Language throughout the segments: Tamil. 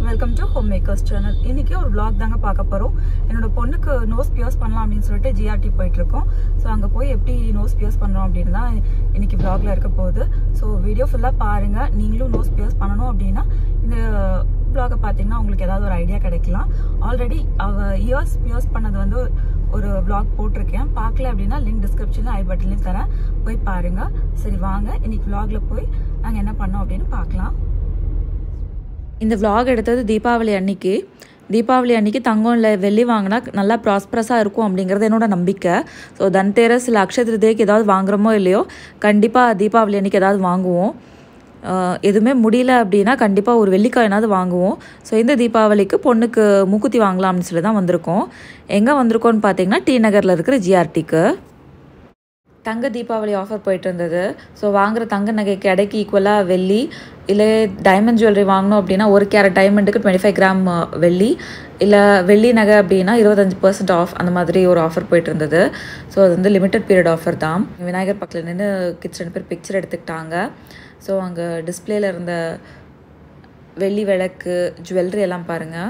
welcome to home makers channel இன்னைக்கு ஒரு vlog தாங்க பார்க்க போறோம் என்னோட பொண்ணுக்கு நோஸ் பியர்ஸ் பண்ணலாம் அப்படின்னு சொல்லிட்டு ஜிஆர்டி போயிட்டு இருக்கோம் ஸோ அங்க போய் எப்படி நோஸ் பியர்ஸ் பண்றோம் அப்படின்னு தான் இன்னைக்கு vlogல இருக்க போகுது ஸோ வீடியோ ஃபுல்லா பாருங்க நீங்களும் நோஸ் பியர்ஸ் பண்ணணும் அப்படின்னா இந்த vlog-அ பார்த்தீங்கன்னா உங்களுக்கு ஏதாவது ஒரு ஐடியா கிடைக்கலாம் ஆல்ரெடி அவ இயர்ஸ் பியர்ஸ் பண்ணது வந்து ஒரு vlog போட்டிருக்கேன் பார்க்கல அப்படின்னா லிங்க் டிஸ்கிரிப்ஷன்ல ஐ பட்டன்லையும் தரேன் போய் பாருங்க சரி வாங்க இன்னைக்கு vlogல போய் நாங்கள் என்ன பண்ணோம் அப்படின்னு பார்க்கலாம் இந்த vlog எடுத்தது தீபாவளி அன்னைக்கு தீபாவளி அன்னைக்கு தங்கம் இல்லை வெள்ளி வாங்கினா நல்லா ப்ராஸ்பரஸாக இருக்கும் அப்படிங்கிறது என்னோட நம்பிக்கை ஸோ தன்தேரஸ் இல்லை அக்ஷய திருதியைக்கு ஏதாவது வாங்குறோமோ இல்லையோ கண்டிப்பாக தீபாவளி அன்னைக்கு ஏதாவது வாங்குவோம் ஆஹ் எதுவுமே முடியல அப்படின்னா கண்டிப்பாக ஒரு வெள்ளிக்காயினாவது வாங்குவோம் ஸோ இந்த தீபாவளிக்கு பொண்ணுக்கு மூக்குத்தி வாங்கலாம்னு சொல்லி தான் வந்திருக்கோம் எங்கே வந்திருக்கோம்னு பார்த்தீங்கன்னா டி நகரில் இருக்கிற ஜிஆர்டிக்கு தங்க தீபாவளி ஆஃபர் போயிட்டு இருந்தது ஸோ வாங்குற தங்க நகைக்கு எடைக்கு ஈக்குவலாக வெள்ளி இல்லை டைமண்ட் ஜுவல்லரி வாங்கணும் அப்படின்னா ஒரு கேரட் டைமண்டுக்கு டுவெண்ட்டி ஃபைவ் கிராம் வெள்ளி இல்லை வெள்ளி நகை அப்படின்னா இருபத்தஞ்சு பர்சன்ட் ஆஃப் அந்த மாதிரி ஒரு ஆஃபர் போயிட்டு இருந்தது ஸோ அது வந்து லிமிட்டட் பீரியட் ஆஃபர் தான் விநாயகர் பக்கத்தில் நின்று கிட்ஸ் ரெண்டு பேர் பிக்சர் எடுத்துக்கிட்டாங்க ஸோ அங்கே டிஸ்பிளேல இருந்த வெள்ளி விளக்கு ஜுவல்லரி எல்லாம் பாருங்கள்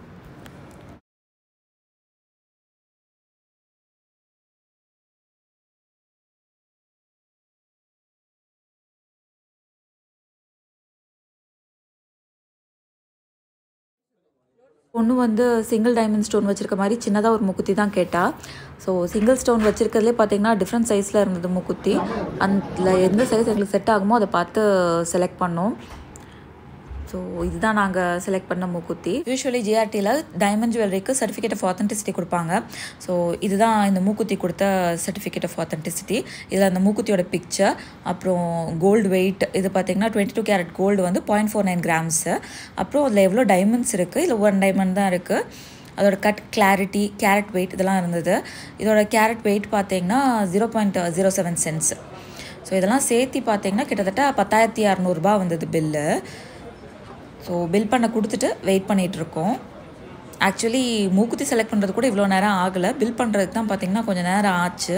பொண்ணு வந்து சிங்கிள் டைமண்ட் ஸ்டோன் வச்சிருக்க மாதிரி சின்னதாக ஒரு மூக்குத்தி தான் கேட்டா ஸோ சிங்கிள் ஸ்டோன் வச்சிருக்கிறதுலே பார்த்தீங்கன்னா டிஃப்ரெண்ட் சைஸில் இருந்தது மூக்குத்தி அதில் எந்த சைஸ் எங்களுக்கு செட் ஆகுமோ அதை பார்த்து செலக்ட் பண்ணோம் ஸோ இதுதான் நாங்கள் செலக்ட் பண்ண மூக்குத்தி யூஸ்வலி ஜிஆர்டியில் டைமண்ட் ஜுவல்லரிக்கு சர்டிஃபிகேட் ஆஃப் ஆத்தென்டிசிட்டி கொடுப்பாங்க ஸோ இதுதான் இந்த மூக்குத்தி கொடுத்த சர்டிஃபிகேட் ஆஃப் ஆத்தென்டிசிட்டி இதில் அந்த மூக்குத்தியோட பிக்சர் அப்புறம் கோல்டு வெயிட் இது பார்த்தீங்கன்னா டுவெண்ட்டி டூ கேரட் கோல்டு வந்து பாயிண்ட் ஃபோர் நைன் கிராம்ஸு அப்புறம் அதில் எவ்வளோ டைமண்ட்ஸ் இருக்குது இதில் ஒன் டைமண்ட் தான் இருக்குது அதோட கட் கிளாரிட்டி கேரட் வெயிட் இதெல்லாம் இருந்தது இதோட கேரட் வெயிட் பார்த்தீங்கன்னா zero point zero seven cents so இதெல்லாம் சேர்த்து பார்த்தீங்கன்னா கிட்டத்தட்ட பத்தாயிரத்தி அறநூறுபா வந்தது பில்லு ஸோ பில் பண்ண கொடுத்துட்டு வெயிட் பண்ணிகிட்டு இருக்கோம் ஆக்சுவலி மூக்குத்தி செலக்ட் பண்ணுறது கூட இவ்வளோ நேரம் ஆகலை பில் பண்ணுறதுக்கு தான் பார்த்தீங்கன்னா கொஞ்சம் நேரம் ஆச்சு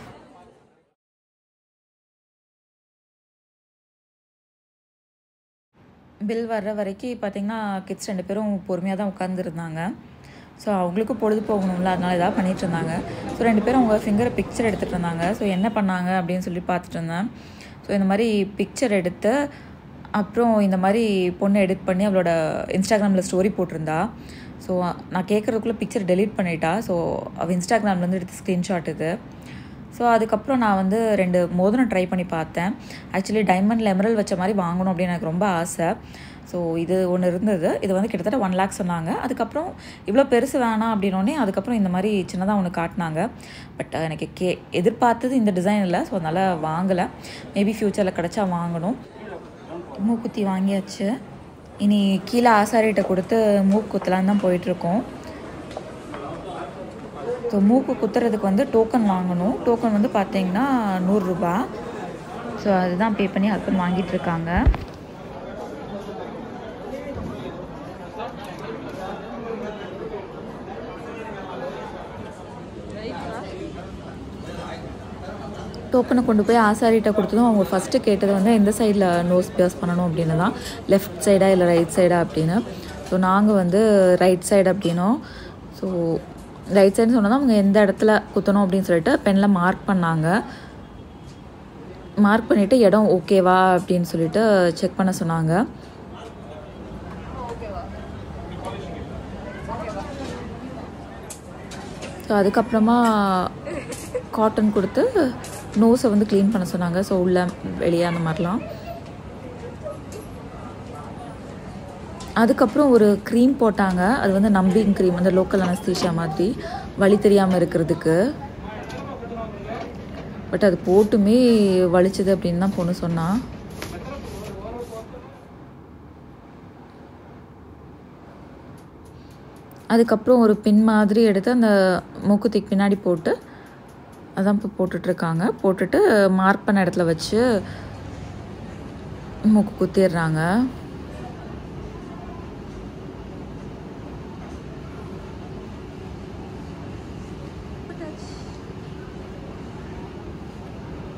பில் வர்ற வரைக்கும் பார்த்தீங்கன்னா கிட்ஸ் ரெண்டு பேரும் பொறுமையாக தான் உட்காந்துருந்தாங்க ஸோ அவங்களுக்கும் பொழுது போகணும்ல அதனால ஏதாவது பண்ணிட்டு இருந்தாங்க ஸோ ரெண்டு பேரும் அவங்க ஃபிங்கரை பிக்சர் எடுத்துகிட்டு இருந்தாங்க ஸோ என்ன பண்ணாங்க அப்படின்னு சொல்லி பார்த்துட்டு இருந்தேன் ஸோ இந்த மாதிரி பிக்சர் எடுத்து அப்புறம் இந்த மாதிரி பொண்ணு எடிட் பண்ணி அவளோட இன்ஸ்டாகிராமில் ஸ்டோரி போட்டிருந்தா ஸோ நான் கேட்குறதுக்குள்ளே பிக்சர் டெலீட் பண்ணிட்டா ஸோ அவள் இன்ஸ்டாகிராம்லேருந்து எடுத்து ஸ்க்ரீன்ஷாட் இது ஸோ அதுக்கப்புறம் நான் வந்து ரெண்டு மோதிரம் ட்ரை பண்ணி பார்த்தேன் ஆக்சுவலி டைமண்டில் எமரல் வச்ச மாதிரி வாங்கணும் அப்படின்னு எனக்கு ரொம்ப ஆசை ஸோ இது ஒன்று இருந்தது இது வந்து கிட்டத்தட்ட ஒன் லேக் சொன்னாங்க அதுக்கப்புறம் இவ்வளோ பெருசு வேணாம் அப்படின்னோடனே அதுக்கப்புறம் இந்த மாதிரி சின்னதாக ஒன்று காட்டினாங்க பட் எனக்கு கே எதிர்பார்த்தது இந்த டிசைன் இல்லை ஸோ அதனால் வாங்கலை மேபி ஃப்யூச்சரில் கிடச்சா வாங்கணும் மூக்குத்தி வாங்கியாச்சு இனி கீழே ஆசாரிகிட்ட கொடுத்து மூக்கு குத்தலான்னு தான் போயிட்டுருக்கோம் ஸோ மூக்கு குத்துறதுக்கு வந்து டோக்கன் வாங்கணும் டோக்கன் வந்து பார்த்தீங்கன்னா நூறுரூபா ஸோ அதுதான் பே பண்ணி ஹஸ்பண்ட் வாங்கிட்டு இருக்காங்க டோக்கனை கொண்டு போய் ஆசாரிகிட்ட கொடுத்ததும் அவங்க ஃபஸ்ட்டு கேட்டது வந்து எந்த சைடில் நோஸ் பியர்ஸ் பண்ணணும் அப்படின்னு தான் லெஃப்ட் சைடா இல்லை ரைட் சைடா அப்படின்னு ஸோ நாங்கள் வந்து ரைட் சைடு அப்படின்னோம் ஸோ ரைட் சைடுன்னு சொன்னால் அவங்க எந்த இடத்துல குத்தணும் அப்படின்னு சொல்லிட்டு பெனில் மார்க் பண்ணாங்க மார்க் பண்ணிவிட்டு இடம் ஓகேவா அப்படின்னு சொல்லிட்டு செக் பண்ண சொன்னாங்க ஸோ அதுக்கப்புறமா காட்டன் கொடுத்து நோஸை வந்து க்ளீன் பண்ண சொன்னாங்க ஸோ உள்ள வெளியே அந்த மாதிரிலாம் அதுக்கப்புறம் ஒரு க்ரீம் போட்டாங்க அது வந்து நம்பிங் க்ரீம் அந்த லோக்கல் அனஸ்தீஷியா மாதிரி வலி தெரியாமல் இருக்கிறதுக்கு பட் அது போட்டுமே வலிச்சது அப்படின்னு தான் பொண்ணு சொன்னா அதுக்கப்புறம் ஒரு பின் மாதிரி எடுத்து அந்த மூக்குத்திக்கு பின்னாடி போட்டு அதான் இப்போ போட்டுட்ருக்காங்க போட்டுட்டு மார்க் பண்ண இடத்துல வச்சு மூக்கு குத்திடுறாங்க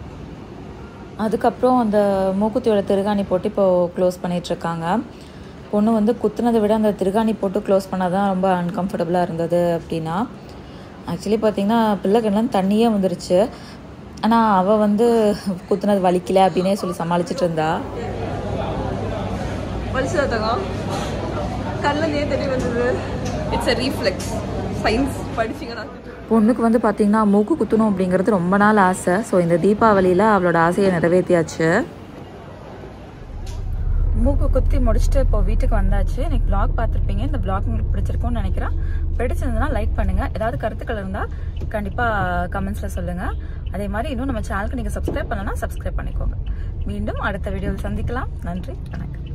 அதுக்கப்புறம் அந்த மூக்குத்தியோட திருகாணி போட்டு இப்போது க்ளோஸ் பண்ணிகிட்ருக்காங்க பொண்ணு வந்து குத்துனதை விட அந்த திருகாணி போட்டு க்ளோஸ் பண்ணால் தான் ரொம்ப அன்கம்ஃபர்டபுளாக இருந்தது அப்படின்னா ஆக்சுவலி பார்த்தீங்கன்னா பிள்ளைக்கெல்லாம் தண்ணியே வந்துருச்சு ஆனால் அவள் வந்து குத்துனது வலிக்கல அப்படின்னே சொல்லி சமாளிச்சிட்டு இருந்தா வலிச்சதாங்க கண்ணில் நீர் தண்ணி வந்தது இட்ஸ் அ ரீஃப்ளெக்ஸ் சயின்ஸ் படிச்சிங்கன்னா பொண்ணுக்கு வந்து பார்த்தீங்கன்னா மூக்கு குத்தணும் அப்படிங்கிறது ரொம்ப நாள் ஆசை ஸோ இந்த தீபாவளியில் அவளோட ஆசையை நிறைவேற்றியாச்சு மூக்கு குத்தி முடிச்சுட்டு இப்போ வீட்டுக்கு வந்தாச்சு இன்னைக்கு vlog பார்த்துருப்பீங்க இந்த vlog உங்களுக்கு பிடிச்சிருக்கும்னு நினைக்கிறேன் பிடிச்சிருந்ததுன்னா லைக் பண்ணுங்க ஏதாவது கருத்துக்கள் இருந்தால் கண்டிப்பாக கமெண்ட்ஸில் சொல்லுங்க அதே மாதிரி இன்னும் நம்ம சேனலுக்கு நீங்கள் சப்ஸ்கிரைப் பண்ணலன்னா சப்ஸ்கிரைப் பண்ணிக்கோங்க மீண்டும் அடுத்த வீடியோவில் சந்திக்கலாம் நன்றி வணக்கம்